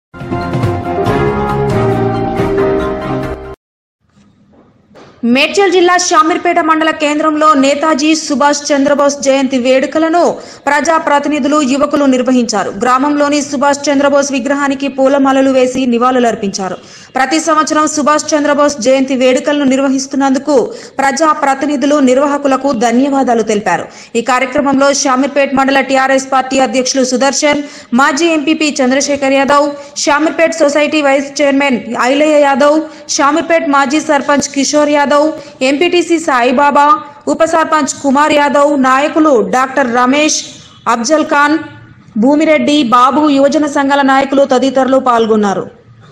మేడ్చల్ జిల్లా షామీర్పేట మండల కేంద్రంలో నేతాజీ సుభాష్ చంద్రబోస్ జయంతి వేడుకలను ప్రజా ప్రతినిధులు యువకులు నిర్వహించారు గ్రామంలోని సుభాష్ చంద్రబోస్ విగ్రహానికి పూలమాలలు వేసి నివాళులర్పించారు ప్రతి సంవత్సరం సుభాష్ చంద్రబోస్ జయంతి వేడుకలను నిర్వహిస్తున్నందుకు ప్రజా ప్రతినిధులు నిర్వాహకులకు ధన్యవాదాలు తెలిపారు ఈ కార్యక్రమంలో షామీర్పేట్ మండల టీఆర్ఎస్ పార్టీ అధ్యక్షులు సుదర్శన్ మాజీ MPP Chandrashekar Yadav Shamirpet society vice chairman Ailaiah Yadav Shamirpet మాజీ సర్పంచ్ కిషోర్ యాదవ్ ఎంపీటీసీ సాయిబాబా ఉప సర్పంచ్ కుమార్ యాదవ్ నాయకులు డాక్టర్ రమేష్ అఫ్జల్ ఖాన్ భూమిరెడ్డి బాబు యువజన సంఘాల నాయకులు తదితరులు పాల్గొన్నారు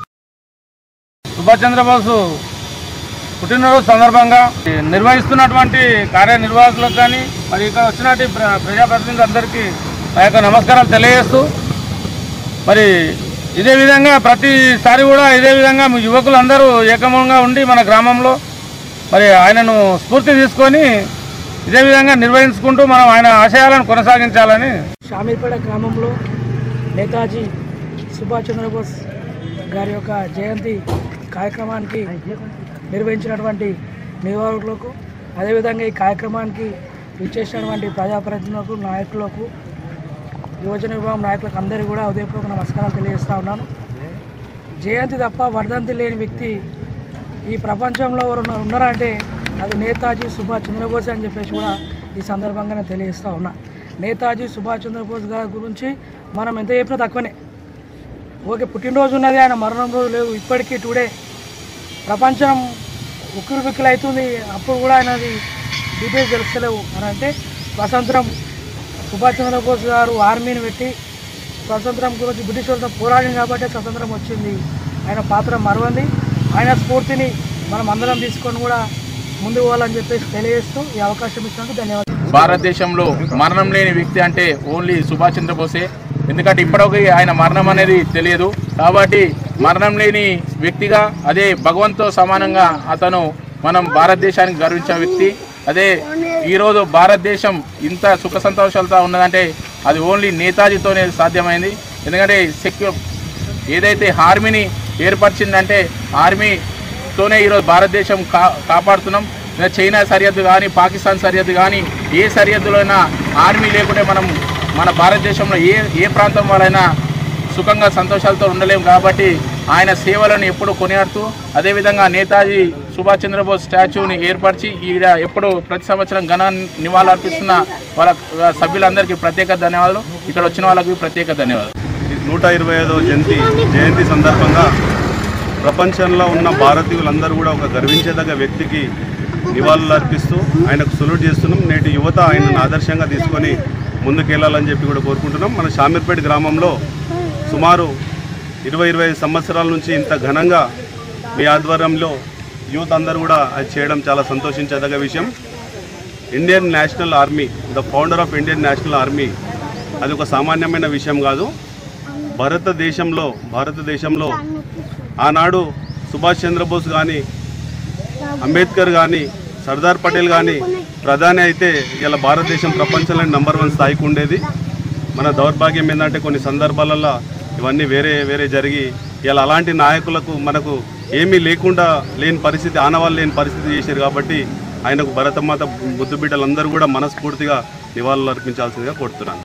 సుభాష్ చంద్రబోస్ పుట్టినరోజు సందర్భంగా నిర్వహిస్తున్నటువంటి కార్యనిర్వాహకులకు కానీ మరి ఇక్కడ వచ్చినటువంటి ప్ర- ప్రజాప్రతినిధులందరికీ మా యొక్క నమస్కారాలు తెలియజేస్తూ మరి ఇదే విధంగా ప్రతిసారి కూడా ఇదే విధంగా మీ యువకులందరూ ఏకమంగా ఉండి మన గ్రామంలో మరి ఆయనను స్ఫూర్తి తీసుకొని ఇదే విధంగా నిర్వహించుకుంటూ మనం ఆయన ఆశయాలను కొనసాగించాలని షామీర్పేట గ్రామంలో నేతాజీ సుభాష్ చంద్రబోస్ గారి యొక్క జయంతి కార్యక్రమానికి నిర్వహించినటువంటి నిర్వాహకులకు అదేవిధంగా ఈ కార్యక్రమానికి ఇచ్చేసినటువంటి ప్రజాప్రతినిధులకు నాయకులకు యువజన విభాగం నాయకులకు అందరికీ కూడా ఉదయపూర్వక నమస్కారాలు తెలియజేస్తా ఉన్నాను జయంతి తప్ప వర్ధంతి లేని వ్యక్తి ఈ ప్రపంచంలో ఎవరు ఉన్నారు- ఉన్నారంటే అది నేతాజీ సుభాష్ చంద్రబోస్ అని చెప్పేసి కూడా ఈ సందర్భంగా నేను తెలియజేస్తా ఉన్నా నేతాజీ సుభాష్ చంద్రబోస్ గారి గురించి మనం ఎంత చెప్పినా తక్కువనే ఓకే పుట్టినరోజు ఉన్నది ఆయన మరణం రోజు లేవు ఇప్పటికీ టుడే ప్రపంచం ఉక్కిరి బిక్కిరి అవుతుంది అప్పుడు కూడా ఆయనది డీటెయిల్స్ తెలుస్తలేవు అని అంటే స్వతంత్రం సుభాష్ చంద్రబోస్ గారు ఆర్మీని పెట్టి స్వతంత్రం గురించి బ్రిటిష్ వాళ్ళతో పోరాడింది కాబట్టి స్వతంత్రం వచ్చింది ఆయన పాత్ర మరవంది ఆయన స్ఫూర్తిని మనం అందరం తీసుకొని కూడా ముందుకు పోవాలని చెప్పేసి తెలియజేస్తూ ఈ అవకాశం ఇచ్చినందుకు ధన్యవాదాలు భారతదేశంలో మరణం లేని వ్యక్తి అంటే ఓన్లీ సుభాష్ చంద్రబోసే ఎందుకంటే ఇప్పటికీ ఆయన మరణం అనేది తెలియదు కాబట్టి మరణం లేని వ్యక్తిగా అదే భగవంతో సమానంగా అతను మనం భారతదేశానికి గర్వించిన వ్యక్తి అదే ఈరోజు భారతదేశం ఇంత సుఖ సంతోషాలతో ఉన్నదంటే అది ఓన్లీ నేతాజీతోనే సాధ్యమైంది ఎందుకంటే సెక్యూ ఏదైతే ఆర్మీని ఏర్పరిచిందంటే ఆర్మీతోనే ఈరోజు భారతదేశం కా కాపాడుతున్నాం ఇంకా చైనా సరిహద్దు కానీ పాకిస్తాన్ సరిహద్దు కానీ ఏ సరిహద్దులైనా ఆర్మీ లేకుంటే మనం మన భారతదేశంలో ఏ ఏ ప్రాంతం వాళ్ళైనా సుఖంగా సంతోషాలతో ఉండలేం కాబట్టి ఆయన సేవలను ఎప్పుడు కొనియాడుతూ అదేవిధంగా నేతాజీ సుభాష్ చంద్రబోస్ స్టాచ్యూని ఏర్పరిచి ఈడ ఎప్పుడు ప్రతి సంవత్సరం ఘన నివాళులర్పిస్తున్న వాళ్ళ సభ్యులందరికీ ప్రత్యేక ధన్యవాదాలు ఇక్కడ వచ్చిన వాళ్ళకి ప్రత్యేక ధన్యవాదాలు నూట ఇరవై ఐదో జయంతి జయంతి సందర్భంగా ప్రపంచంలో ఉన్న భారతీయులందరూ కూడా ఒక గర్వించదగ్గ వ్యక్తికి నివాళులు అర్పిస్తూ ఆయనకు సులువు చేస్తున్నాం నేటి యువత ఆయనను ఆదర్శంగా తీసుకొని ముందుకెళ్లాలని చెప్పి కూడా కోరుకుంటున్నాం మన షామీర్పేట గ్రామంలో సుమారు ఇరవై ఇరవై ఐదు సంవత్సరాల నుంచి ఇంత ఘనంగా మీ ఆధ్వర్యంలో యూత్ అందరూ కూడా అది చేయడం చాలా సంతోషించదగ్గ విషయం Indian national army the founder of Indian national army అది ఒక సామాన్యమైన విషయం కాదు భారతదేశంలో భారతదేశంలో ఆనాడు సుభాష్ చంద్రబోస్ కానీ అంబేద్కర్ కానీ సర్దార్ పటేల్ కానీ ప్రధాని అయితే ఇలా భారతదేశం ప్రపంచంలో నంబర్ వన్ స్థాయికి ఉండేది మన దౌర్భాగ్యం ఏంటంటే కొన్ని సందర్భాలలో ఇవన్నీ వేరే వేరే జరిగి ఇలా అలాంటి నాయకులకు మనకు ఏమీ లేకుండా లేని పరిస్థితి ఆనవాళ్ళు లేని పరిస్థితి చేశారు కాబట్టి ఆయనకు భరతమాత బుద్ధు బిడ్డలందరూ కూడా మనస్ఫూర్తిగా నివాళులు అర్పించాల్సిందిగా కోరుతున్నాను